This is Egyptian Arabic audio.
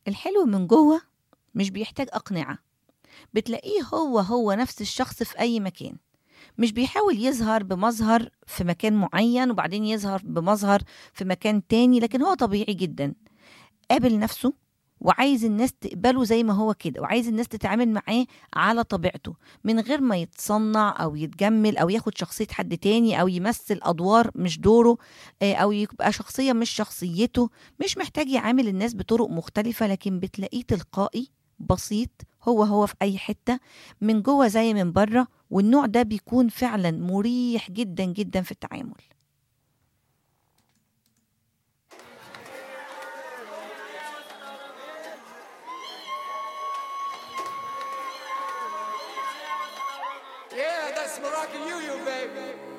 الحلو من جوه مش بيحتاج أقنعة بتلاقيه هو هو نفس الشخص في أي مكان مش بيحاول يظهر بمظهر في مكان معين وبعدين يظهر بمظهر في مكان تاني لكن هو طبيعي جدا قابل نفسه وعايز الناس تقبله زي ما هو كده وعايز الناس تتعامل معاه على طبيعته من غير ما يتصنع او يتجمل او ياخد شخصية حد تاني او يمثل ادوار مش دوره آه، او يبقى شخصية مش شخصيته مش محتاج يعامل الناس بطرق مختلفة لكن بتلاقيه تلقائي بسيط هو هو في اي حتة من جوه زي من بره والنوع ده بيكون فعلا مريح جدا جدا في التعامل Yeah, that's Moroccan Union, baby.